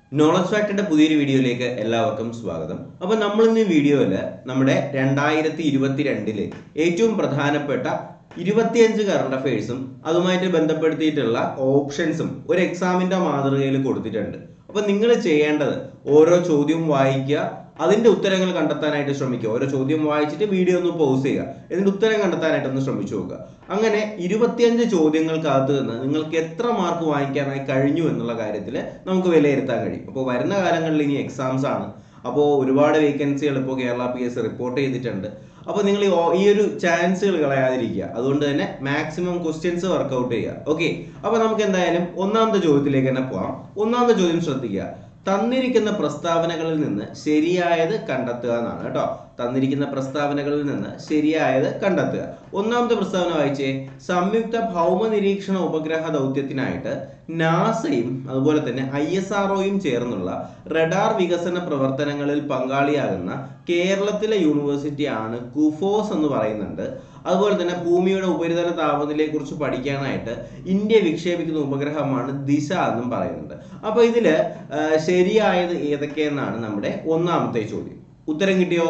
knowledge ഫാക്ടറിന്റെ പുതിയൊരു വീഡിയോയിലേക്ക് എല്ലാവർക്കും സ്വാഗതം അപ്പൊ നമ്മൾ ഇന്ന് ഈ വീഡിയോയില് നമ്മുടെ രണ്ടായിരത്തി ഇരുപത്തിരണ്ടിലെ ഏറ്റവും പ്രധാനപ്പെട്ട ഇരുപത്തിയഞ്ച് കറണ്ട് അഫയേഴ്സും അതുമായിട്ട് ബന്ധപ്പെടുത്തിയിട്ടുള്ള ഓപ്ഷൻസും ഒരു എക്സാമിന്റെ മാതൃകയിൽ കൊടുത്തിട്ടുണ്ട് അപ്പൊ നിങ്ങൾ ചെയ്യേണ്ടത് ഓരോ ചോദ്യവും വായിക്കുക അതിന്റെ ഉത്തരങ്ങൾ കണ്ടെത്താനായിട്ട് ശ്രമിക്കുക ഓരോ ചോദ്യം വായിച്ചിട്ട് വീഡിയോ ഒന്ന് പോസ് ചെയ്യുക എന്നിട്ട് ഉത്തരം കണ്ടെത്താനായിട്ട് ഒന്ന് ശ്രമിച്ചു നോക്കുക അങ്ങനെ ഇരുപത്തിയഞ്ച് ചോദ്യങ്ങൾക്കകത്ത് നിന്ന് നിങ്ങൾക്ക് എത്ര മാർക്ക് വാങ്ങിക്കാനായി കഴിഞ്ഞു എന്നുള്ള കാര്യത്തിൽ നമുക്ക് വിലയിരുത്താൻ കഴിയും അപ്പോൾ വരുന്ന കാലങ്ങളിൽ ഇനി എക്സാംസ് ആണ് അപ്പോൾ ഒരുപാട് വേക്കൻസികൾ ഇപ്പോൾ കേരള പി എസ് റിപ്പോർട്ട് ചെയ്തിട്ടുണ്ട് അപ്പോൾ നിങ്ങൾ ഈ ഓ- ഈ ഒരു ചാൻസുകൾ കളയാതിരിക്കുക അതുകൊണ്ട് തന്നെ മാക്സിമം ക്വസ്റ്റ്യൻസ് വർക്കൗട്ട് ചെയ്യുക ഓക്കെ അപ്പോൾ നമുക്ക് എന്തായാലും ഒന്നാമത്തെ ചോദ്യത്തിലേക്ക് തന്നെ പോവാം ഒന്നാമത്തെ ചോദ്യം ശ്രദ്ധിക്കുക തന്നിരിക്കുന്ന പ്രസ്താവനകളിൽ നിന്ന് ശരിയായത് കണ്ടെത്തുക എന്നാണ് കേട്ടോ തന്നിരിക്കുന്ന പ്രസ്താവനകളിൽ നിന്ന് ശരിയായത് കണ്ടെത്തുക ഒന്നാമത്തെ പ്രസ്താവന വായിച്ചേ സംയുക്ത ഭൗമ നിരീക്ഷണ ഉപഗ്രഹ ദൗത്യത്തിനായിട്ട് നാസയും അതുപോലെ തന്നെ ഐ എസ് ആർഒയും ചേർന്നുള്ള റഡാർ വികസന പ്രവർത്തനങ്ങളിൽ പങ്കാളിയാകുന്ന കേരളത്തിലെ യൂണിവേഴ്സിറ്റിയാണ് കുഫോസ് എന്ന് പറയുന്നുണ്ട് അതുപോലെ തന്നെ ഭൂമിയുടെ ഉപരിതല താപനിലയെ കുറിച്ച് പഠിക്കാനായിട്ട് ഇന്ത്യ വിക്ഷേപിക്കുന്ന ഉപഗ്രഹമാണ് ദിശ എന്നും പറയുന്നുണ്ട് അപ്പൊ ഇതില് ആ, ശരിയായത് ഏതൊക്കെയെന്നാണ് നമ്മുടെ ഒന്നാമത്തെ ചോദ്യം ഉത്തരം കിട്ടിയോ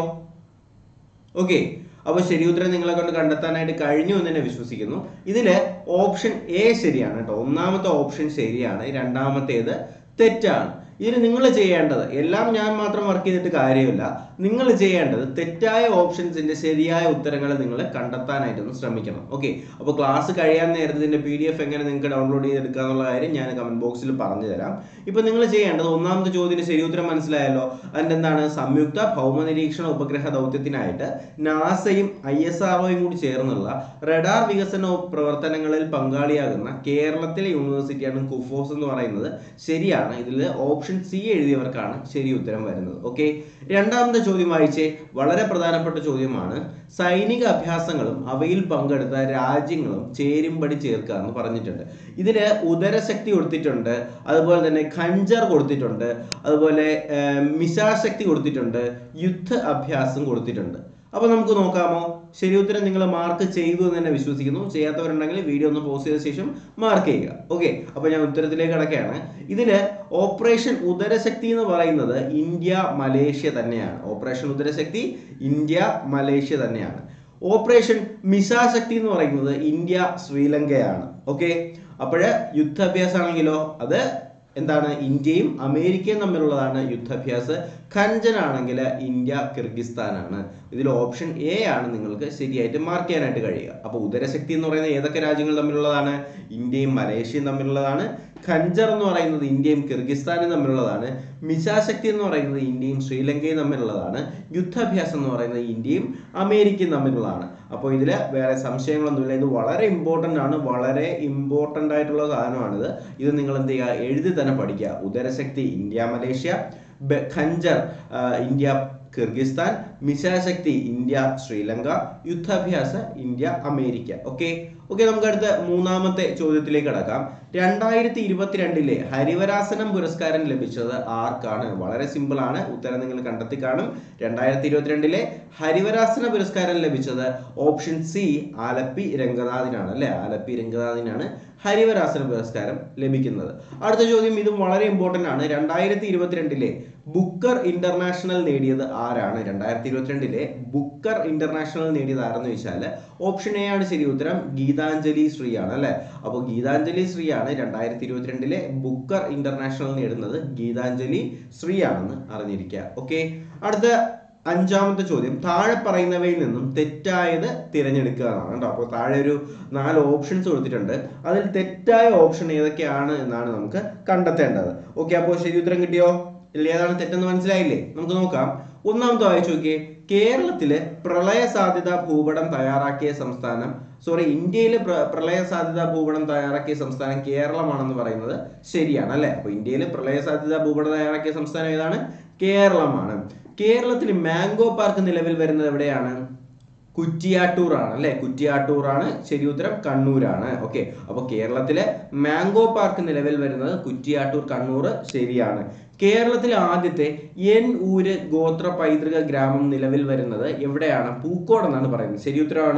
ഓക്കെ അപ്പൊ ശരി ഉത്തരം നിങ്ങളെ കൊണ്ട് കണ്ടെത്താനായിട്ട് കഴിഞ്ഞു എന്ന് തന്നെ വിശ്വസിക്കുന്നു ഇതില് ഓപ്ഷൻ എ ശരിയാണ് കേട്ടോ ഒന്നാമത്തെ ഓപ്ഷൻ ശരിയാണ് രണ്ടാമത്തേത് തെറ്റാണ് ഇതിന് നിങ്ങൾ ചെയ്യേണ്ടത് എല്ലാം ഞാൻ മാത്രം വർക്ക് ചെയ്തിട്ട് കാര്യമില്ല നിങ്ങൾ ചെയ്യേണ്ടത് തെറ്റായ ഓപ്ഷൻസിന്റെ ശരിയായ ഉത്തരങ്ങൾ നിങ്ങൾ കണ്ടെത്താനായിട്ടൊന്ന് ശ്രമിക്കണം ഓക്കെ അപ്പോൾ ക്ലാസ് കഴിയാൻ നേരത്തെ ഇതിന്റെ പി ഡി എഫ് എങ്ങനെ നിങ്ങൾക്ക് ഡൗൺലോഡ് ചെയ്തെടുക്കുക എന്നുള്ള കാര്യം ഞാൻ കമന്റ് ബോക്സിൽ പറഞ്ഞു തരാം ഇപ്പൊ നിങ്ങൾ ചെയ്യേണ്ടത് ഒന്നാമത്തെ ചോദ്യത്തിന് ശരി ഉത്തരം മനസ്സിലായല്ലോ അതിന്റെ എന്താണ് സംയുക്ത ഭൗമ നിരീക്ഷണ ഉപഗ്രഹ ദൗത്യത്തിനായിട്ട് നാസയും ഐ എസ് ആർഒയും കൂടി ചേർന്നുള്ള റഡാർ വികസന പ്രവർത്തനങ്ങളിൽ പങ്കാളിയാകുന്ന കേരളത്തിലെ യൂണിവേഴ്സിറ്റിയാണ് കുഫോസ് എന്ന് പറയുന്നത് ശരിയാണ് ഇതിൽ ഓപ്ഷൻ സി എഴുതിയവർക്കാണ് ശരി ഉത്തരം വരുന്നത് ഓക്കെ രണ്ടാമത്തെ ചോദ്യം വായിച്ചേ വളരെ പ്രധാനപ്പെട്ട ചോദ്യമാണ് സൈനിക അഭ്യാസങ്ങളും അവയിൽ പങ്കെടുത്ത രാജ്യങ്ങളും ചേരുംപടി ചേർക്കുക എന്ന് പറഞ്ഞിട്ടുണ്ട് ഇതില് ഉദരശക്തി കൊടുത്തിട്ടുണ്ട് അതുപോലെ തന്നെ ഖഞ്ചർ കൊടുത്തിട്ടുണ്ട് അതുപോലെ ഏർ, മിസാശക്തി കൊടുത്തിട്ടുണ്ട് യുദ്ധ അഭ്യാസം കൊടുത്തിട്ടുണ്ട് അപ്പൊ നമുക്ക് നോക്കാമോ ശരി ഉത്തരം നിങ്ങൾ മാർക്ക് ചെയ്തു എന്ന് തന്നെ വിശ്വസിക്കുന്നു ചെയ്യാത്തവരുണ്ടെങ്കിൽ വീഡിയോ ഒന്ന് പോസ്റ്റ് ചെയ്ത ശേഷം മാർക്ക് ചെയ്യുക ഓക്കെ അപ്പൊ ഞാൻ ഉത്തരത്തിലേക്ക് കടക്കുകയാണ് ഇതില് ഓപ്പറേഷൻ ഉദരശക്തി എന്ന് പറയുന്നത് ഇന്ത്യ മലേഷ്യ തന്നെയാണ് ഓപ്പറേഷൻ ഉദരശക്തി ഇന്ത്യ മലേഷ്യ തന്നെയാണ് ഓപ്പറേഷൻ മിസാശക്തി എന്ന് പറയുന്നത് ഇന്ത്യ ശ്രീലങ്കയാണ് ഓക്കെ അപ്പോഴ് യുദ്ധാഭ്യാസമാണെങ്കിലോ അത് എന്താണ് ഇന്ത്യയും അമേരിക്കയും തമ്മിലുള്ളതാണ് യുദ്ധാഭ്യാസ് ഖഞ്ചൻ ആണെങ്കിൽ ഇന്ത്യ കിർഗിസ്ഥാനാണ് ഇതിൽ ഓപ്ഷൻ എ ആണ് നിങ്ങൾക്ക് ശരിയായിട്ട് മാർക്ക് ചെയ്യാനായിട്ട് കഴിയുക അപ്പോൾ ഉദരശക്തി എന്ന് പറയുന്നത് ഏതൊക്കെ രാജ്യങ്ങൾ തമ്മിലുള്ളതാണ് ഇന്ത്യയും മലേഷ്യയും തമ്മിലുള്ളതാണ് ഖഞ്ചർ എന്ന് പറയുന്നത് ഇന്ത്യയും കിർഗിസ്ഥാനും തമ്മിലുള്ളതാണ് മിസാശക്തി എന്ന് പറയുന്നത് ഇന്ത്യയും ശ്രീലങ്കയും തമ്മിലുള്ളതാണ് യുദ്ധാഭ്യാസം എന്ന് പറയുന്നത് ഇന്ത്യയും അമേരിക്കയും തമ്മിലുള്ളതാണ് അപ്പോൾ ഇതിൽ വേറെ സംശയങ്ങളൊന്നുമില്ല ഇത് വളരെ ഇമ്പോർട്ടൻ്റ് ആണ് വളരെ ഇമ്പോർട്ടൻ്റ് ആയിട്ടുള്ള സാധനമാണിത് ഇത് നിങ്ങൾ എന്ത് ചെയ്യുക എഴുതി തന്നെ പഠിക്കുക ഉദരശക്തി ഇന്ത്യ മലേഷ്യ ബെ- ഖഞ്ചർ ആ, ഇന്ത്യ കിർഗിസ്ഥാൻ മിസാശക്തി ഇന്ത്യ ശ്രീലങ്ക യുദ്ധാഭ്യാസ ഇന്ത്യ അമേരിക്ക ഓക്കെ ഓക്കെ നമുക്ക് അടുത്ത മൂന്നാമത്തെ ചോദ്യത്തിലേക്ക് കടക്കാം രണ്ടായിരത്തി ഇരുപത്തിരണ്ടിലെ ഹരിവരാസനം പുരസ്കാരം ലഭിച്ചത് ആർക്കാണ് വളരെ സിമ്പിൾ ആണ് ഉത്തരം നിങ്ങൾ കണ്ടെത്തി കാണും രണ്ടായിരത്തി ഇരുപത്തിരണ്ടിലെ ഹരിവരാസന പുരസ്കാരം ലഭിച്ചത് ഓപ്ഷൻ സി ആലപ്പി രംഗനാഥിനാണ് അല്ലെ ആലപ്പി രംഗനാഥിനാണ് ഹരിവരാസന പുരസ്കാരം ലഭിക്കുന്നത് അടുത്ത ചോദ്യം ഇതും വളരെ ഇമ്പോർട്ടന്റ് ആണ് രണ്ടായിരത്തി ഇരുപത്തിരണ്ടിലെ ബുക്കർ ഇന്റർനാഷണൽ നേടിയത് ആരാണ് രണ്ടായിരത്തി ഇരുപത്തിരണ്ടിലെ ബുക്കർ ഇന്റർനാഷണൽ നേടിയത് ആരെന്ന് ചോദിച്ചാൽ ഓപ്ഷൻ എ ആണ് ശരി ഉത്തരം ഗീതാഞ്ജലി ശ്രീ ആണ് അല്ലെ അപ്പോൾ ഗീതാഞ്ജലി ശ്രീ ആണ് രണ്ടായിരത്തി ഇരുപത്തിരണ്ടിലെ ബുക്കർ ഇന്റർനാഷണൽ നേടുന്നത് ഗീതാഞ്ജലി ശ്രീ ആണെന്ന് അറിഞ്ഞിരിക്കുക ഓക്കെ അടുത്ത അഞ്ചാമത്തെ ചോദ്യം താഴെ പറയുന്നവയിൽ നിന്നും തെറ്റായത് തിരഞ്ഞെടുക്കുക എന്നാണ് കേട്ടോ അപ്പോൾ താഴെ ഒരു നാല് ഓപ്ഷൻസ് കൊടുത്തിട്ടുണ്ട് അതിൽ തെറ്റായ ഓപ്ഷൻ ഏതൊക്കെയാണ് എന്നാണ് നമുക്ക് കണ്ടെത്തേണ്ടത് ഓക്കെ അപ്പോൾ ശരി ഉത്തരം കിട്ടിയോ ഇല്ല ഏതാണ് തെറ്റെന്ന് മനസ്സിലായില്ലേ നമുക്ക് നോക്കാം ഒന്നാമത്തെ വായിച്ചു നോക്കിയേ കേരളത്തിലെ പ്രളയ സാധ്യത ഭൂപടം തയ്യാറാക്കിയ സംസ്ഥാനം സോറി ഇന്ത്യയിലെ പ്ര- പ്രളയ സാധ്യത ഭൂപടം തയ്യാറാക്കിയ സംസ്ഥാനം കേരളമാണെന്ന് പറയുന്നത് ശരിയാണ് അല്ലെ അപ്പൊ ഇന്ത്യയിൽ പ്രളയ സാധ്യത ഭൂപടം തയ്യാറാക്കിയ സംസ്ഥാനം ഏതാണ് കേരളമാണ് കേരളത്തിൽ മാംഗോ പാർക്ക് നിലവിൽ വരുന്നത് എവിടെയാണ് കുറ്റിയാട്ടൂർ ആണ് അല്ലെ കുറ്റിയാട്ടൂർ ആണ് ശരി ഉത്തരം കണ്ണൂരാണ് ഓക്കെ അപ്പൊ കേരളത്തിലെ മാംഗോ പാർക്ക് നിലവിൽ വരുന്നത് കുറ്റിയാട്ടൂർ കണ്ണൂർ ശരിയാണ് കേരളത്തിലെ ആദ്യത്തെ എൻ ഊര് ഗോത്ര പൈതൃക ഗ്രാമം നിലവിൽ വരുന്നത് എവിടെയാണ് പൂക്കോട് എന്നാണ് പറയുന്നത് ശരി ഉത്തരമാണോ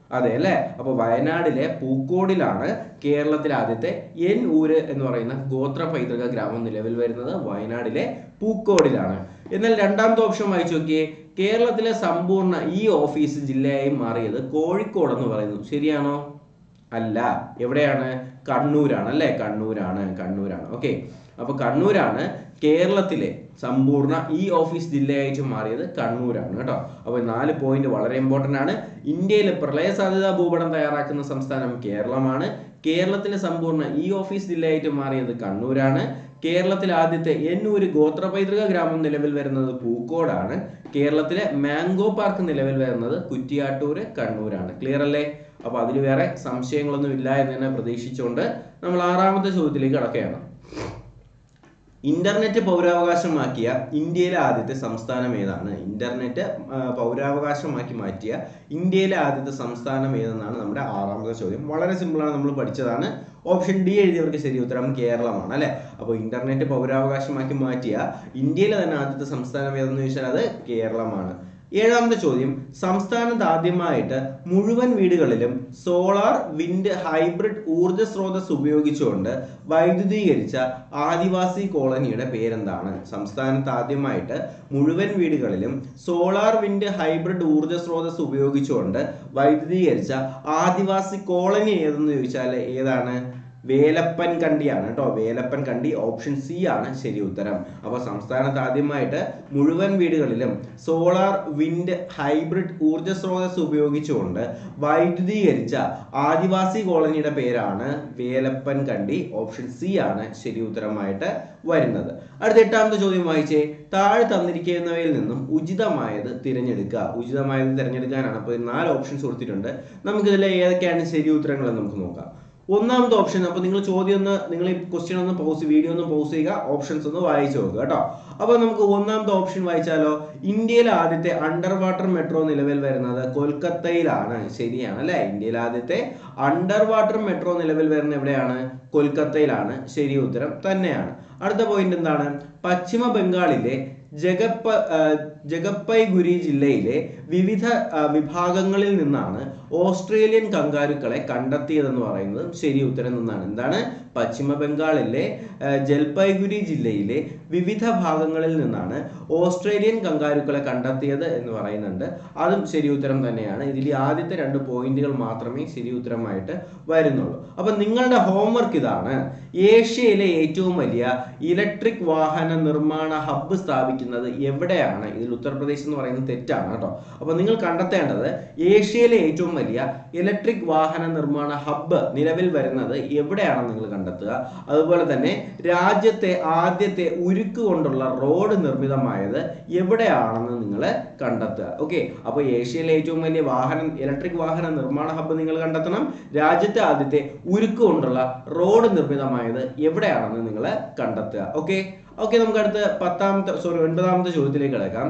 അതെ അല്ലേ അപ്പൊ വയനാടിലെ പൂക്കോടിലാണ് കേരളത്തിലെ ആദ്യത്തെ എൻ ഊര് എന്ന് പറയുന്ന ഗോത്ര പൈതൃക ഗ്രാമം നിലവിൽ വരുന്നത് വയനാടിലെ പൂക്കോടിലാണ് എന്നാൽ രണ്ടാമത്തെ ഓപ്ഷൻ വായിച്ചു നോക്കിയേ കേരളത്തിലെ സമ്പൂർണ്ണ ഈ ഓഫീസ് ജില്ലയായി മാറിയത് കോഴിക്കോട് എന്ന് പറയുന്നു ശരിയാണോ അല്ല എവിടെയാണ് കണ്ണൂരാണ് അല്ലേ കണ്ണൂരാണ് കണ്ണൂരാണ് ഓക്കെ അപ്പൊ കണ്ണൂരാണ് കേരളത്തിലെ സമ്പൂർണ്ണ ഈ ഓഫീസ് ജില്ലയായിട്ട് മാറിയത് കണ്ണൂരാണ് കേട്ടോ അപ്പൊ നാല് പോയിന്റ് വളരെ ഇമ്പോർട്ടന്റ് ആണ് ഇന്ത്യയിലെ പ്രളയ സാധ്യതാ ഭൂപടം തയ്യാറാക്കുന്ന സംസ്ഥാനം കേരളമാണ് കേരളത്തിലെ സമ്പൂർണ്ണ ഈ ഓഫീസ് ജില്ലയായിട്ട് മാറിയത് കണ്ണൂരാണ് കേരളത്തിലെ ആദ്യത്തെ എന്നൂര് ഗോത്ര പൈതൃക ഗ്രാമം നിലവിൽ വരുന്നത് പൂക്കോടാണ് കേരളത്തിലെ മാംഗോ പാർക്ക് നിലവിൽ വരുന്നത് കുറ്റിയാട്ടൂര് കണ്ണൂരാണ് ക്ലിയർ അല്ലേ അപ്പൊ അതിൽ വേറെ സംശയങ്ങളൊന്നും ഇല്ല എന്ന് തന്നെ പ്രതീക്ഷിച്ചുകൊണ്ട് നമ്മൾ ആറാമത്തെ ചോദ്യത്തിലേക്ക് കടക്കുകയാണ് ഇന്റർനെറ്റ് പൗരാവകാശമാക്കിയ ഇന്ത്യയിലെ ആദ്യത്തെ സംസ്ഥാനം ഏതാണ് ഇന്റർനെറ്റ് ആ, പൗരാവകാശമാക്കി മാറ്റിയ ഇന്ത്യയിലെ ആദ്യത്തെ സംസ്ഥാനം ഏതെന്നാണ് നമ്മുടെ ആറാമത്തെ ചോദ്യം വളരെ സിമ്പിളാണ് നമ്മൾ പഠിച്ചതാണ് ഓപ്ഷൻ ഡി എഴുതിയവർക്ക് ശരി ഉത്തരം കേരളമാണ് അല്ലെ അപ്പോൾ ഇന്റർനെറ്റ് പൗരാവകാശമാക്കി മാറ്റിയ ഇന്ത്യയിലെ തന്നെ ആദ്യത്തെ സംസ്ഥാനം ഏതെന്ന് ചോദിച്ചാൽ അത് കേരളമാണ് ഏഴാമത്തെ ചോദ്യം സംസ്ഥാനത്ത് ആദ്യമായിട്ട് മുഴുവൻ വീടുകളിലും സോളാർ വിൻഡ് ഹൈബ്രിഡ് ഊർജ സ്രോതസ് ഉപയോഗിച്ചുകൊണ്ട് വൈദ്യുതീകരിച്ച ആദിവാസി കോളനിയുടെ പേരെന്താണ് സംസ്ഥാനത്ത് ആദ്യമായിട്ട് മുഴുവൻ വീടുകളിലും സോളാർ വിൻഡ് ഹൈബ്രിഡ് ഊർജ സ്രോതസ് ഉപയോഗിച്ചുകൊണ്ട് വൈദ്യുതീകരിച്ച ആദിവാസി കോളനി ഏതെന്ന് ചോദിച്ചാൽ ഏതാണ് വേലപ്പൻ കണ്ടിയാണ് കേട്ടോ വേലപ്പൻ കണ്ടി ഓപ്ഷൻ സി ആണ് ശരി ഉത്തരം അപ്പൊ സംസ്ഥാനത്ത് ആദ്യമായിട്ട് മുഴുവൻ വീടുകളിലും സോളാർ വിൻഡ് ഹൈബ്രിഡ് ഊർജ സ്രോതസ് ഉപയോഗിച്ചുകൊണ്ട് വൈദ്യുതീകരിച്ച ആദിവാസി കോളനിയുടെ പേരാണ് വേലപ്പൻ കണ്ടി ഓപ്ഷൻ സി ആണ് ശരി ഉത്തരമായിട്ട് വരുന്നത് അടുത്ത എട്ടാമത്തെ ചോദ്യം വായിച്ചേ താഴെ തന്നിരിക്കുന്നവയിൽ നിന്നും ഉചിതമായത് തിരഞ്ഞെടുക്കുക ഉചിതമായത് തിരഞ്ഞെടുക്കാനാണ് അപ്പോൾ നാല് ഓപ്ഷൻസ് കൊടുത്തിട്ടുണ്ട് നമുക്കിതിലെ ഏതൊക്കെയാണ് ശരി ഉത്തരങ്ങൾ എന്ന് നമുക്ക് നോക്കാം ഒന്നാമത്തെ ഓപ്ഷൻ അപ്പൊ നിങ്ങൾ ചോദ്യം ഒന്ന് നിങ്ങൾ ഈ ക്വസ്റ്റ്യൻ ഒന്ന് പൗസ് വീഡിയോ ഒന്ന് പൗസ് ചെയ്യുക ഓപ്ഷൻസ് ഒന്ന് വായിച്ചു നോക്കുക കേട്ടോ അപ്പൊ നമുക്ക് ഒന്നാമത്തെ ഓപ്ഷൻ വായിച്ചാലോ ഇന്ത്യയിലെ ആദ്യത്തെ അണ്ടർ വാട്ടർ മെട്രോ നിലവിൽ വരുന്നത് കൊൽക്കത്തയിലാണ് ശരിയാണ് അല്ലെ ഇന്ത്യയിലെ ആദ്യത്തെ അണ്ടർ വാട്ടർ മെട്രോ നിലവിൽ വരുന്നത് എവിടെയാണ് കൊൽക്കത്തയിലാണ് ശരി ഉത്തരം തന്നെയാണ് അടുത്ത പോയിന്റ് എന്താണ് പശ്ചിമ ബംഗാളിലെ ജഗപ്പ ആ, ജഗപ്പൈഗുരി ജില്ലയിലെ വിവിധ ആ, വിഭാഗങ്ങളിൽ നിന്നാണ് ഓസ്ട്രേലിയൻ കങ്കാരുക്കളെ കണ്ടെത്തിയതെന്ന് പറയുന്നത് ശരി ഉത്തരം നിന്നാണ് എന്താണ് പശ്ചിമ ബംഗാളിലെ ആ, ജൽപൈഗുരി ജില്ലയിലെ വിവിധ ഭാഗങ്ങളിൽ നിന്നാണ് ഓസ്ട്രേലിയൻ കങ്കാരുക്കളെ കണ്ടെത്തിയത് എന്ന് പറയുന്നുണ്ട് അതും ശരി ഉത്തരം തന്നെയാണ് ഇതിൽ ആദ്യത്തെ രണ്ട് പോയിന്റുകൾ മാത്രമേ ശരി ഉത്തരമായിട്ട് വരുന്നുള്ളൂ അപ്പൊ നിങ്ങളുടെ ഹോംവർക്ക് ഇതാണ് ഏഷ്യയിലെ ഏറ്റവും വലിയ ഇലക്ട്രിക് വാഹന നിർമ്മാണ ഹബ്ബ് സ്ഥാപിക്കുന്നത് എവിടെയാണ് ഇതിൽ ഉത്തർപ്രദേശ് എന്ന് പറയുന്നത് തെറ്റാണ് കേട്ടോ അപ്പൊ നിങ്ങൾ കണ്ടെത്തേണ്ടത് ഏഷ്യയിലെ ഏറ്റവും വലിയ ഇലക്ട്രിക് വാഹന നിർമ്മാണ ഹബ്ബ് നിലവിൽ വരുന്നത് എവിടെയാണെന്ന് നിങ്ങൾ കണ്ടെത്തുക അതുപോലെ തന്നെ രാജ്യത്തെ ആദ്യത്തെ ഉരുക്ക് കൊണ്ടുള്ള റോഡ് നിർമ്മിതമായത് എവിടെയാണെന്ന് നിങ്ങൾ കണ്ടെത്തുക ഓക്കെ അപ്പൊ ഏഷ്യയിലെ ഏറ്റവും വലിയ വാഹന ഇലക്ട്രിക് വാഹന നിർമ്മാണ ഹബ്ബ് നിങ്ങൾ കണ്ടെത്തണം രാജ്യത്തെ ആദ്യത്തെ ഉരുക്ക് കൊണ്ടുള്ള റോഡ് നിർമ്മിതമായത് എവിടെയാണെന്ന് നിങ്ങൾ കണ്ടെത്തുക ഓക്കെ ഓക്കെ നമുക്ക് അടുത്ത പത്താമത്തെ സോറി ഒൻപതാമത്തെ ചോദ്യത്തിലേക്ക് കിടക്കാം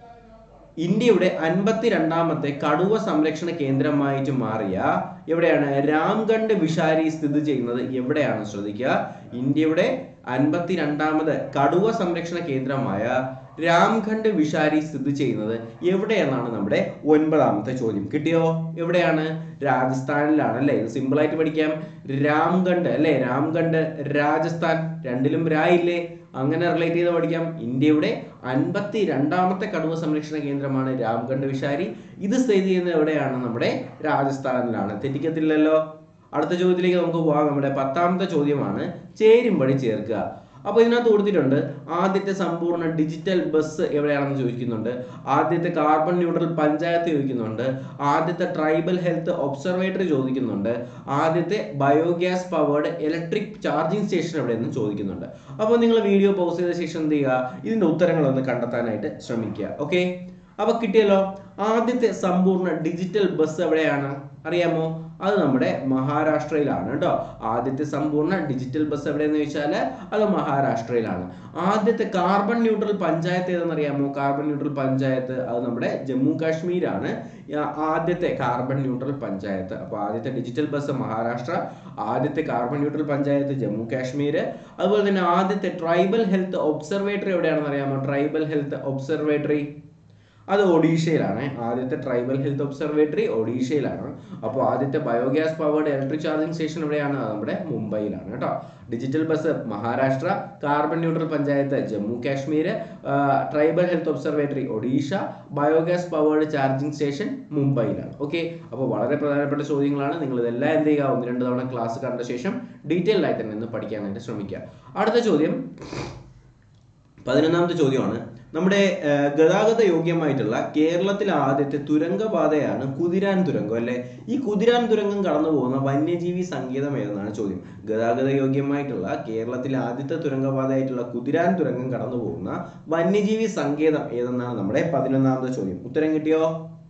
ഇന്ത്യയുടെ അൻപത്തിരണ്ടാമത്തെ കടുവ സംരക്ഷണ കേന്ദ്രമായിട്ട് മാറിയ എവിടെയാണ് രാംഗഡ് വിഷാരി സ്ഥിതി ചെയ്യുന്നത് എവിടെയാണ് ശ്രദ്ധിക്കുക ഇന്ത്യയുടെ അൻപത്തിരണ്ടാമത് കടുവ സംരക്ഷണ കേന്ദ്രമായ രാംഖണ്ഡ് വിഷാരി സ്ഥിതി ചെയ്യുന്നത് എവിടെയെന്നാണ് നമ്മുടെ ഒൻപതാമത്തെ ചോദ്യം കിട്ടിയോ എവിടെയാണ് രാജസ്ഥാനിലാണ് അല്ലെ ഇത് സിമ്പിൾ ആയിട്ട് പഠിക്കാം രാംഗഡ് അല്ലെ രാംഗഡ് രാജസ്ഥാൻ രണ്ടിലും രായില്ലേ അങ്ങനെ റിലേറ്റ് ചെയ്ത് പഠിക്കാം ഇന്ത്യയുടെ അൻപത്തി രണ്ടാമത്തെ കടുവ സംരക്ഷണ കേന്ദ്രമാണ് രാംഗഡ് വിഷാരി ഇത് സ്ഥിതി ചെയ്യുന്നത് എവിടെയാണ് നമ്മുടെ രാജസ്ഥാനിലാണ് തെറ്റിക്കത്തില്ലല്ലോ അടുത്ത ചോദ്യത്തിലേക്ക് നമുക്ക് പോകാം നമ്മുടെ പത്താമത്തെ ചോദ്യമാണ് ചേരുംപടി ചേർക്കുക അപ്പൊ ഇതിനകത്ത് കൊടുത്തിട്ടുണ്ട് ആദ്യത്തെ സമ്പൂർണ്ണ ഡിജിറ്റൽ ബസ് എവിടെയാണെന്ന് ചോദിക്കുന്നുണ്ട് ആദ്യത്തെ കാർബൺ ന്യൂട്രൽ പഞ്ചായത്ത് ചോദിക്കുന്നുണ്ട് ആദ്യത്തെ ട്രൈബൽ ഹെൽത്ത് ഒബ്സർവേറ്ററി ചോദിക്കുന്നുണ്ട് ആദ്യത്തെ biogas powered electric charging station എവിടെയെന്ന് ചോദിക്കുന്നുണ്ട് അപ്പോൾ നിങ്ങൾ വീഡിയോ പൗസ് ചെയ്ത ശേഷം എന്ത് ചെയ്യുക ഇതിന്റെ ഉത്തരങ്ങളൊന്ന് കണ്ടെത്താനായിട്ട് ശ്രമിക്കുക ഓക്കെ അപ്പൊ കിട്ടിയല്ലോ ആദ്യത്തെ സമ്പൂർണ്ണ ഡിജിറ്റൽ ബസ് എവിടെയാണ് അറിയാമോ അത് നമ്മുടെ മഹാരാഷ്ട്രയിലാണ് കേട്ടോ ആദ്യത്തെ സമ്പൂർണ്ണ ഡിജിറ്റൽ ബസ് എവിടെയെന്ന് ചോദിച്ചാൽ അത് മഹാരാഷ്ട്രയിലാണ് ആദ്യത്തെ കാർബൺ ന്യൂട്രൽ പഞ്ചായത്ത് ഏതെന്ന് അറിയാമോ കാർബൺ ന്യൂട്രൽ പഞ്ചായത്ത് അത് നമ്മുടെ ജമ്മു കാശ്മീരാണ് ആ- ആദ്യത്തെ കാർബൺ ന്യൂട്രൽ പഞ്ചായത്ത് അപ്പൊ ആദ്യത്തെ ഡിജിറ്റൽ ബസ് മഹാരാഷ്ട്ര ആദ്യത്തെ കാർബൺ ന്യൂട്രൽ പഞ്ചായത്ത് ജമ്മു കാശ്മീർ അതുപോലെ തന്നെ ആദ്യത്തെ ട്രൈബൽ ഹെൽത്ത് ഒബ്സർവേറ്ററി എവിടെയാണെന്ന് അറിയാമോ ട്രൈബൽ ഹെൽത്ത് ഒബ്സർവേറ്ററി അത് ഒഡീഷയിലാണ് ആദ്യത്തെ ട്രൈബൽ ഹെൽത്ത് ഒബ്സർവേറ്ററി ഒഡീഷയിലാണ് അപ്പോൾ ആദ്യത്തെ biogas powered electric charging station എവിടെയാണ് അത് നമ്മുടെ മുംബൈയിലാണ് കേട്ടോ digital bus Maharashtra carbon neutral panchayat Jammu Kashmir tribal health observatory Odisha biogas powered charging station മുംബൈയിലാണ് ഓക്കെ അപ്പോൾ വളരെ പ്രധാനപ്പെട്ട ചോദ്യങ്ങളാണ് നിങ്ങൾ ഇതെല്ലാം എന്ത് ചെയ്യുക ഒന്ന് രണ്ട് തവണ ക്ലാസ് കണ്ട ശേഷം ഡീറ്റെയിൽ ആയിട്ട് തന്നെ ഒന്ന് പഠിക്കാനായിട്ട് ശ്രമിക്കുക അടുത്ത ചോദ്യം പതിനൊന്നാമത്തെ ചോദ്യമാണ് നമ്മുടെ ആ, ഗതാഗത യോഗ്യമായിട്ടുള്ള കേരളത്തിലെ ആദ്യത്തെ തുരങ്കപാതയാണ് കുതിരാൻ തുരങ്കം അല്ലെ ഈ കുതിരാൻ തുരങ്കം കടന്നു പോകുന്ന വന്യജീവി സങ്കേതം ഏതെന്നാണ് ചോദ്യം ഗതാഗത യോഗ്യമായിട്ടുള്ള കേരളത്തിലെ ആദ്യത്തെ തുരങ്കപാതയായിട്ടുള്ള കുതിരാൻ തുരങ്കം കടന്നു പോകുന്ന വന്യജീവി സങ്കേതം ഏതെന്നാണ് നമ്മുടെ പതിനൊന്നാമത്തെ ചോദ്യം ഉത്തരം കിട്ടിയോ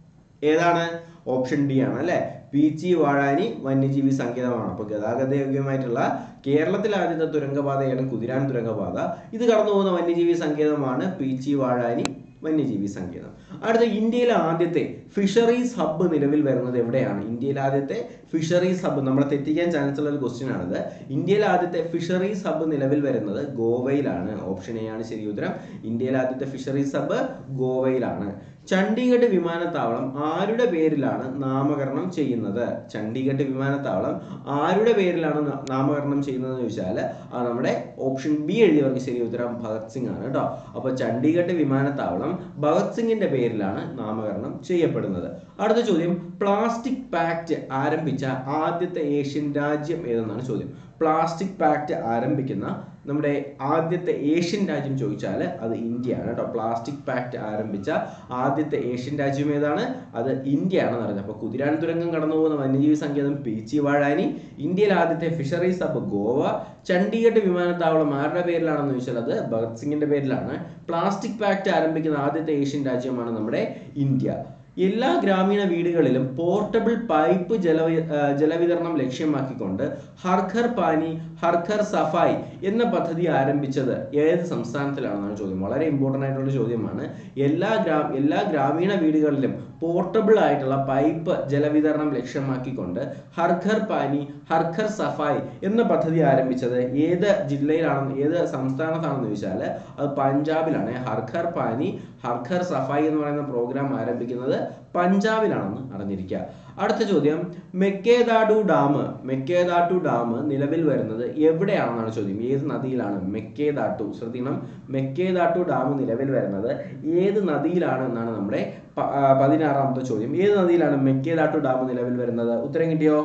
ഏതാണ് ഓപ്ഷൻ ഡി ആണ് അല്ലെ പീച്ചി വാഴാനി വന്യജീവി സങ്കേതമാണ് അപ്പോൾ ഗതാഗത യോഗ്യമായിട്ടുള്ള കേരളത്തിലെ ആദ്യത്തെ തുരങ്കപാതയാണ് കുതിരാൻ തുരങ്കപാത ഇത് കടന്നു പോകുന്ന വന്യജീവി സങ്കേതമാണ് പീച്ചി വാഴാനി വന്യജീവി സങ്കേതം അടുത്ത ഇന്ത്യയിലെ ആദ്യത്തെ ഫിഷറീസ് ഹബ്ബ് നിലവിൽ വരുന്നത് എവിടെയാണ് ഇന്ത്യയിലെ ആദ്യത്തെ ഫിഷറീസ് ഹബ്ബ് നമ്മളെ തെറ്റിക്കാൻ ചാൻസ് ഉള്ള ഒരു ക്വസ്റ്റ്യൻ ആണിത് ഇന്ത്യയിലെ ആദ്യത്തെ ഫിഷറീസ് ഹബ്ബ് നിലവിൽ വരുന്നത് ഗോവയിലാണ് ഓപ്ഷൻ എ ആണ് ശരി ഉത്തരം ഇന്ത്യയിലെ ആദ്യത്തെ ഫിഷറീസ് ഹബ്ബ് ഗോവയിലാണ് ചണ്ഡീഗഡ് വിമാനത്താവളം ആരുടെ പേരിലാണ് നാമകരണം ചെയ്യുന്നത് ചണ്ഡീഗഡ് വിമാനത്താവളം ആരുടെ പേരിലാണ് ന- നാമകരണം ചെയ്യുന്നത് എന്ന് ചോദിച്ചാൽ അത് നമ്മുടെ ഓപ്ഷൻ ബി എഴുതിയവർക്ക് ശരി ഉത്തരം ഭഗത് സിംഗ് ആണ് കേട്ടോ അപ്പോൾ ചണ്ഡീഗഡ് വിമാനത്താവളം ഭഗത് സിംഗിന്റെ പേരിലാണ് നാമകരണം ചെയ്യപ്പെടുന്നത് അടുത്ത ചോദ്യം പ്ലാസ്റ്റിക് പാക്ട് ആരംഭിച്ച ആദ്യത്തെ ഏഷ്യൻ രാജ്യം ഏതെന്നാണ് ചോദ്യം പ്ലാസ്റ്റിക് പാക്ട് ആരംഭിക്കുന്ന നമ്മുടെ ആദ്യത്തെ ഏഷ്യൻ രാജ്യം ചോദിച്ചാൽ അത് ഇന്ത്യയാണ് കേട്ടോ പ്ലാസ്റ്റിക് പാക്ട് ആരംഭിച്ച ആദ്യത്തെ ഏഷ്യൻ രാജ്യം ഏതാണ് അത് ഇന്ത്യ ആണെന്ന് പറഞ്ഞത് അപ്പോൾ കുതിരാൻ തുരങ്കം കടന്നു പോകുന്ന വന്യജീവി സങ്കേതം പീച്ചി വാഴാനി ഇന്ത്യയിലെ ആദ്യത്തെ ഫിഷറീസ് ഹബ്ബ് ഗോവ ചണ്ഡീഗഡ് വിമാനത്താവളം ആരുടെ പേരിലാണെന്ന് ചോദിച്ചാൽ അത് ഭഗത് സിംഗിന്റെ പേരിലാണ് പ്ലാസ്റ്റിക് പാക്ട് ആരംഭിക്കുന്ന ആദ്യത്തെ ഏഷ്യൻ രാജ്യമാണ് നമ്മുടെ ഇന്ത്യ എല്ലാ ഗ്രാമീണ വീടുകളിലും പോർട്ടബിൾ പൈപ്പ് ജല ജലവിതരണം ലക്ഷ്യമാക്കിക്കൊണ്ട് ഹർഘർ പാനി ഹർഘർ സഫായി എന്ന പദ്ധതി ആരംഭിച്ചത് ഏത് സംസ്ഥാനത്തിലാണെന്നാണ് ചോദ്യം വളരെ ഇമ്പോർട്ടൻ്റ് ആയിട്ടുള്ള ചോദ്യമാണ് എല്ലാ ഗ്രാ എല്ലാ ഗ്രാമീണ വീടുകളിലും പോർട്ടബിൾ ആയിട്ടുള്ള പൈപ്പ് ജലവിതരണം ലക്ഷ്യമാക്കിക്കൊണ്ട് ഹർഘർ പാനി ഹർഘർ സഫായി എന്ന പദ്ധതി ആരംഭിച്ചത് ഏത് ജില്ലയിലാണെന്ന് ഏത് സംസ്ഥാനത്താണെന്ന് ചോദിച്ചാൽ അത് പഞ്ചാബിലാണ് ഹർഘർ പാനി ഹർഘർ സഫായി എന്ന് പറയുന്ന പ്രോഗ്രാം ആരംഭിക്കുന്നത് പഞ്ചാബിലാണെന്ന് അറിഞ്ഞിരിക്കുക അടുത്ത ചോദ്യം മെക്കേദാഡു ഡാം മെക്കേദാട്ടു ഡാം നിലവിൽ വരുന്നത് എവിടെയാണെന്നാണ് ചോദ്യം ഏത് നദിയിലാണ് മെക്കേദാട്ടു ശ്രദ്ധിക്കണം മെക്കേദാട്ടു ഡാം നിലവിൽ വരുന്നത് ഏത് നദിയിലാണ് എന്നാണ് നമ്മുടെ പ- ആ, പതിനാറാമത്തെ ചോദ്യം ഏത് നദിയിലാണ് മെക്കേദാട്ടു ഡാം നിലവിൽ വരുന്നത് ഉത്തരം കിട്ടിയോ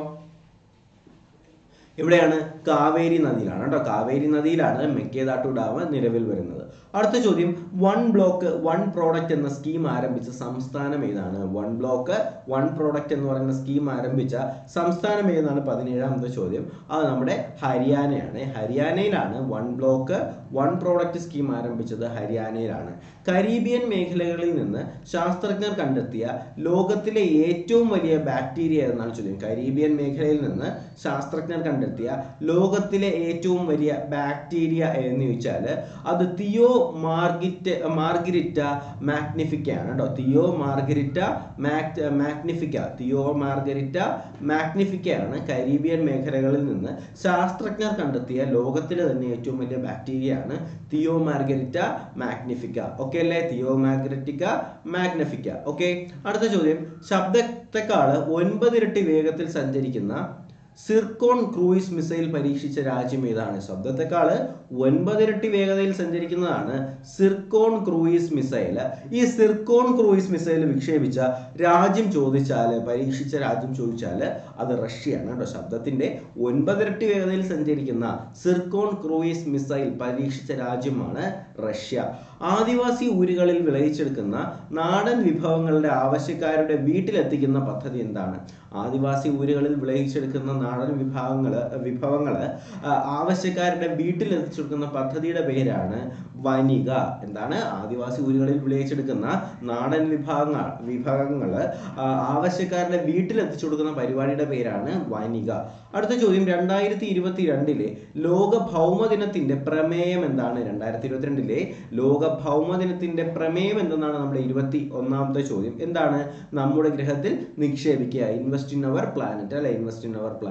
എവിടെയാണ് കാവേരി നദിയിലാണ് കേട്ടോ കാവേരി നദിയിലാണ് മെക്കേദാട്ടു ഡാം നിലവിൽ വരുന്നത് അടുത്ത ചോദ്യം വൺ ബ്ലോക്ക് വൺ പ്രോഡക്റ്റ് എന്ന സ്കീം ആരംഭിച്ച സംസ്ഥാനം ഏതാണ് വൺ ബ്ലോക്ക് വൺ പ്രോഡക്റ്റ് എന്ന് പറയുന്ന സ്കീം ആരംഭിച്ച സംസ്ഥാനം ഏതാണ് പതിനേഴാമത്തെ ചോദ്യം അത് നമ്മുടെ ഹരിയാനയാണ് ഹരിയാനയിലാണ് one block one product scheme ആരംഭിച്ചത് ഹരിയാനയിലാണ് കരീബിയൻ മേഖലകളിൽ നിന്ന് ശാസ്ത്രജ്ഞർ കണ്ടെത്തിയ ലോകത്തിലെ ഏറ്റവും വലിയ ബാക്ടീരിയ എന്നാണ് ചോദ്യം കരീബിയൻ മേഖലയിൽ നിന്ന് ശാസ്ത്രജ്ഞർ കണ്ടെത്തിയ ലോകത്തിലെ ഏറ്റവും വലിയ ബാക്ടീരിയ എന്ന് ചോദിച്ചാൽ അത് തിയോ മാർഗിറ്റ് മാർഗരിറ്റ മാഗ്നിഫിക്ക ആണ് കേട്ടോ തിയോ മാർഗരിറ്റ മാക് മാഗ്നിഫിക്ക തിയോ മാർഗരിറ്റ മാഗ്നിഫിക്ക ആണ് കരീബിയൻ മേഖലകളിൽ നിന്ന് ശാസ്ത്രജ്ഞർ കണ്ടെത്തിയ ലോകത്തിലെ തന്നെ ഏറ്റവും വലിയ ബാക്ടീരിയ ആണ് തിയോ മാർഗരിറ്റ മാഗ്നിഫിക്ക ഓക്കെ അല്ലേ തിയോ മാർഗരറ്റിക്ക മാഗ്നിഫിക്ക ഓക്കെ അടുത്ത ചോദ്യം ശബ്ദത്തെക്കാള് ഒൻപതിരട്ടി വേഗത്തിൽ സഞ്ചരിക്കുന്ന സിർക്കോൺ ക്രൂയിസ് മിസൈൽ പരീക്ഷിച്ച രാജ്യം ഏതാണ് ശബ്ദത്തെക്കാള് ഒൻപതിരട്ടി വേഗതയിൽ സഞ്ചരിക്കുന്നതാണ് സിർക്കോൺ ക്രൂയിസ് മിസൈൽ ഈ സിർക്കോൺ ക്രൂയിസ് മിസൈൽ വിക്ഷേപിച്ച രാജ്യം ചോദിച്ചാൽ പരീക്ഷിച്ച രാജ്യം ചോദിച്ചാൽ അത് റഷ്യയാണ് കേട്ടോ ശബ്ദത്തിന്റെ ഒൻപതിരട്ടി വേഗതയിൽ സഞ്ചരിക്കുന്ന സിർക്കോൺ ക്രൂയിസ് മിസൈൽ പരീക്ഷിച്ച രാജ്യമാണ് റഷ്യ ആദിവാസി ഊരുകളിൽ വിളയിച്ചെടുക്കുന്ന നാടൻ വിഭവങ്ങളുടെ ആവശ്യക്കാരുടെ വീട്ടിലെത്തിക്കുന്ന പദ്ധതി എന്താണ് ആദിവാസി ഊരുകളിൽ വിളയിച്ചെടുക്കുന്ന നാടൻ വിഭവങ്ങൾ വിഭവങ്ങൾ ആവശ്യക്കാരുടെ വീട്ടിൽ എത്തിച്ചെടുക്കുന്ന പദ്ധതിയുടെ പേരാണ് വനിക എന്താണ് ആദിവാസി ഊരുകളിൽ വിളയിച്ചെടുക്കുന്ന നാടൻ വിഭാഗങ്ങൾ വിഭവങ്ങൾ ആവശ്യക്കാരുടെ വീട്ടിൽ എത്തിച്ചു കൊടുക്കുന്ന പരിപാടിയുടെ പേരാണ് വനിക അടുത്ത ചോദ്യം രണ്ടായിരത്തി ഇരുപത്തി രണ്ടിലെ ലോക ഭൗമദിനത്തിന്റെ പ്രമേയം എന്താണ് രണ്ടായിരത്തി ഇരുപത്തിരണ്ടിലെ ലോക ഭൗമദിനത്തിന്റെ പ്രമേയം എന്തെന്നാണ് നമ്മുടെ ഇരുപത്തി ഒന്നാമത്തെ ചോദ്യം എന്താണ് നമ്മുടെ ഗ്രഹത്തിൽ നിക്ഷേപിക്കുക ഇൻവെസ്റ്റ് ഇൻ അവർ പ്ലാനറ്റ് അല്ലെ invest in our planet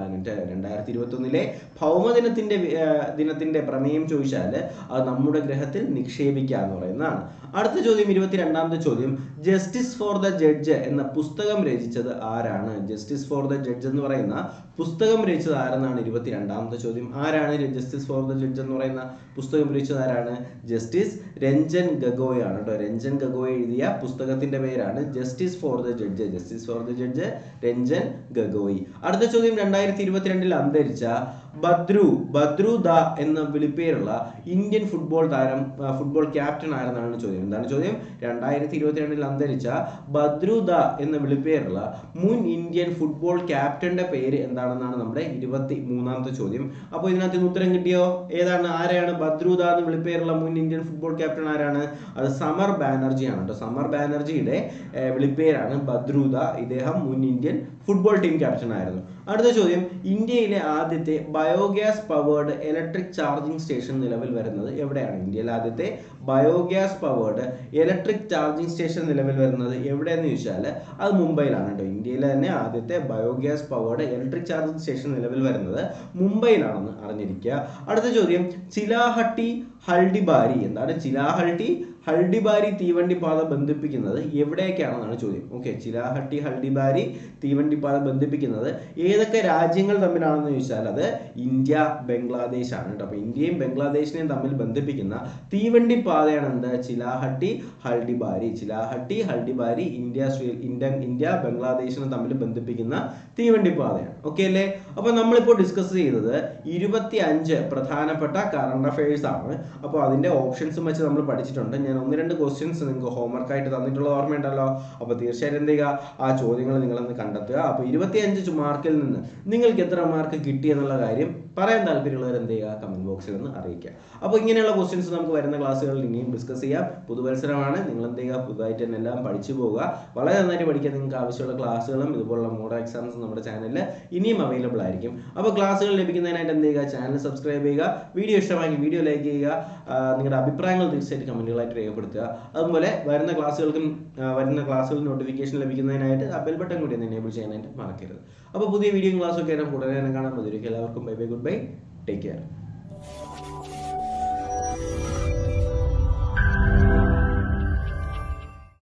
planet രണ്ടായിരത്തി ഇരുപത്തി ഒന്നിലെ ഭൗമദിനത്തിന്റെ വി- ആ, ദിനത്തിന്റെ പ്രമേയം ചോദിച്ചാൽ അത് നമ്മുടെ ഗ്രഹത്തിൽ നിക്ഷേപിക്കുക എന്ന് പറയുന്നതാണ് അടുത്ത ചോദ്യം ഇരുപത്തിരണ്ടാമത്തെ ചോദ്യം ജസ്റ്റിസ് ഫോർ ദ ജഡ്ജ് എന്ന പുസ്തകം രചിച്ചത് ആരാണ് ജസ്റ്റിസ് ഫോർ ദ ജഡ്ജ് എന്ന് പറയുന്ന പുസ്തകം രചിച്ചത് ആരെന്നാണ് ഇരുപത്തിരണ്ടാമത്തെ ചോദ്യം ആരാണ് ജസ്റ്റിസ് ഫോർ ദ ജഡ്ജ് എന്ന് പറയുന്ന പുസ്തകം രചിച്ചത് ആരാണ് ജസ്റ്റിസ് രഞ്ജൻ ഗഗോയ് ആണ് കേട്ടോ രഞ്ജൻ ഗഗോയ് എഴുതിയ പുസ്തകത്തിന്റെ പേരാണ് justice for the judge justice for the judge Ranjan Gogoi അടുത്ത ചോദ്യം രണ്ടായിരത്തി ഇരുപത്തിരണ്ടിൽ അന്തരിച്ച ബദ്രു ബദ്രു ദ എന്ന വിളിപ്പേരുള്ള ഇന്ത്യൻ ഫുട്ബോൾ താരം ആ, ഫുട്ബോൾ ക്യാപ്റ്റൻ ആരെന്നാണ് ചോദ്യം എന്താണ് ചോദ്യം രണ്ടായിരത്തി ഇരുപത്തിരണ്ടിൽ അന്തരിച്ച ബദ്രു ദ എന്ന വിളിപ്പേരുള്ള മുൻ ഇന്ത്യൻ ഫുട്ബോൾ ക്യാപ്റ്റന്റെ പേര് എന്താണെന്നാണ് നമ്മുടെ ഇരുപത്തി മൂന്നാമത്തെ ചോദ്യം അപ്പോൾ ഇതിനകത്ത് ഇന്ന് ഉത്തരം കിട്ടിയോ ഏതാണ് ആരെയാണ് ബദ്രു ദ എന്ന് വിളിപ്പേരുള്ള മുൻ ഇന്ത്യൻ ഫുട്ബോൾ ക്യാപ്റ്റൻ ആരാണ് അത് സമർ ബാനർജി ആണ് കേട്ടോ സമർ ബാനർജിയുടെ ഏർ, വിളിപ്പേരാണ് ബദ്രു ദ ഇദ്ദേഹം മുൻ ഇന്ത്യൻ ഫുട്ബോൾ ടീം ക്യാപ്റ്റൻ ആയിരുന്നു അടുത്ത ചോദ്യം ഇന്ത്യയിലെ ആദ്യത്തെ biogas powered electric charging station നിലവിൽ വരുന്നത് എവിടെയാണ് ഇന്ത്യയിലെ ആദ്യത്തെ biogas powered electric charging station നിലവിൽ വരുന്നത് എവിടെയെന്ന് ചോദിച്ചാൽ അത് മുംബൈയിലാണ് കേട്ടോ ഇന്ത്യയിലെ തന്നെ ആദ്യത്തെ biogas powered electric charging station നിലവിൽ വരുന്നത് മുംബൈയിലാണെന്ന് അറിഞ്ഞിരിക്കുക അടുത്ത ചോദ്യം ചിലാഹട്ടി ഹൾഡിബാരി എന്താണ് ചിലാഹട്ടി ഹൾഡിബാരി തീവണ്ടി പാത ബന്ധിപ്പിക്കുന്നത് എവിടേക്കാണെന്നാണ് ചോദ്യം ഓക്കെ ചിലാഹട്ടി ഹൾഡിബാരി തീവണ്ടി പാത ബന്ധിപ്പിക്കുന്നത് ഏതൊക്കെ രാജ്യങ്ങൾ തമ്മിലാണെന്ന് ചോദിച്ചാൽ അത് ഇന്ത്യ ബംഗ്ലാദേശ് ആണ് കേട്ടോ അപ്പൊ ഇന്ത്യയും ബംഗ്ലാദേശിനെയും തമ്മിൽ ബന്ധിപ്പിക്കുന്ന തീവണ്ടി പാതയാണ് എന്ത് ചിലാഹട്ടി ഹൾഡിബാരി ചിലാഹട്ടി ഹൾഡിബാരി ഇന്ത്യ ശ്രീ ഇന്ത്യ ഇന്ത്യ ബംഗ്ലാദേശിനെ തമ്മിൽ ബന്ധിപ്പിക്കുന്ന തീവണ്ടി പാതയാണ് ഓക്കെ അല്ലേ അപ്പൊ നമ്മളിപ്പോൾ ഡിസ്കസ് ചെയ്തത് ഇരുപത്തി അഞ്ച് പ്രധാനപ്പെട്ട കറണ്ട് അഫയേഴ്സ് ആണ് അപ്പോൾ അതിന്റെ ഓപ്ഷൻസും വെച്ച് നമ്മൾ പഠിച്ചിട്ടുണ്ട് ഞാൻ ഒന്ന് രണ്ട് ക്വസ്റ്റ്യൻസ് നിങ്ങൾക്ക് ഹോംവർക്ക് ആയിട്ട് തന്നിട്ടുള്ള ഓർമ്മയുണ്ടല്ലോ അപ്പോൾ തീർച്ചയായിട്ടും എന്ത് ചെയ്യുക ആ ചോദ്യങ്ങൾ നിങ്ങളൊന്ന് കണ്ടെത്തുക അപ്പോൾ ഇരുപത്തി അഞ്ച് മാർക്കിൽ നിന്ന് നിങ്ങൾക്ക് എത്ര മാർക്ക് കിട്ടി എന്നുള്ള കാര്യം പറയാൻ താല്പര്യമുള്ളവർ എന്ത് ചെയ്യുക കമന്റ് ബോക്സിൽ ഒന്ന് അറിയിക്കുക അപ്പോൾ ഇങ്ങനെയുള്ള ക്വസ്റ്റ്യൻസ് നമുക്ക് വരുന്ന ക്ലാസ്സുകളിൽ ഇനിയും ഡിസ്കസ് ചെയ്യാം പുതുവത്സരമാണ് നിങ്ങൾ എന്ത് ചെയ്യുക പുതുതായിട്ട് തന്നെ എല്ലാം പഠിച്ചു പോവുക വളരെ നന്നായിട്ട് പഠിക്കാൻ നിങ്ങൾക്ക് ആവശ്യമുള്ള ക്ലാസ്സുകളും ഇതുപോലുള്ള മോഡൽ എക്സാംസും നമ്മുടെ ചാനലിൽ ഇനിയും അവൈലബിൾ ആയിരിക്കും അപ്പോൾ ക്ലാസ്സുകൾ ലഭിക്കുന്നതിനായിട്ട് എന്ത് ചെയ്യുക ചാനൽ സബ്സ്ക്രൈബ് ചെയ്യുക വീഡിയോ ഇഷ്ടമാക്കി വീഡിയോ ലൈക്ക് ചെയ്യുക ആ, നിങ്ങളുടെ അഭിപ്രായങ്ങൾ തീർച്ചയായിട്ടും കമന്റുകളായിട്ട് രേഖപ്പെടുത്തുക അതുപോലെ വരുന്ന ക്ലാസ്സുകൾക്കും ആ, വരുന്ന ക്ലാസ്സുകൾ നോട്ടിഫിക്കേഷൻ ലഭിക്കുന്നതിനായിട്ട് ആ ബെൽ ബട്ടൺ കൂടി ഒന്ന് എനേബിൾ ചെയ്യാനായിട്ട് മറക്കരുത് അപ്പോൾ പുതിയ വീഡിയോ ക്ലാസ്സൊക്കെ ആയിട്ട് ഉടനെ തന്നെ കാണാൻ മതി എല്ലാവർക്കും bye bye goodbye take care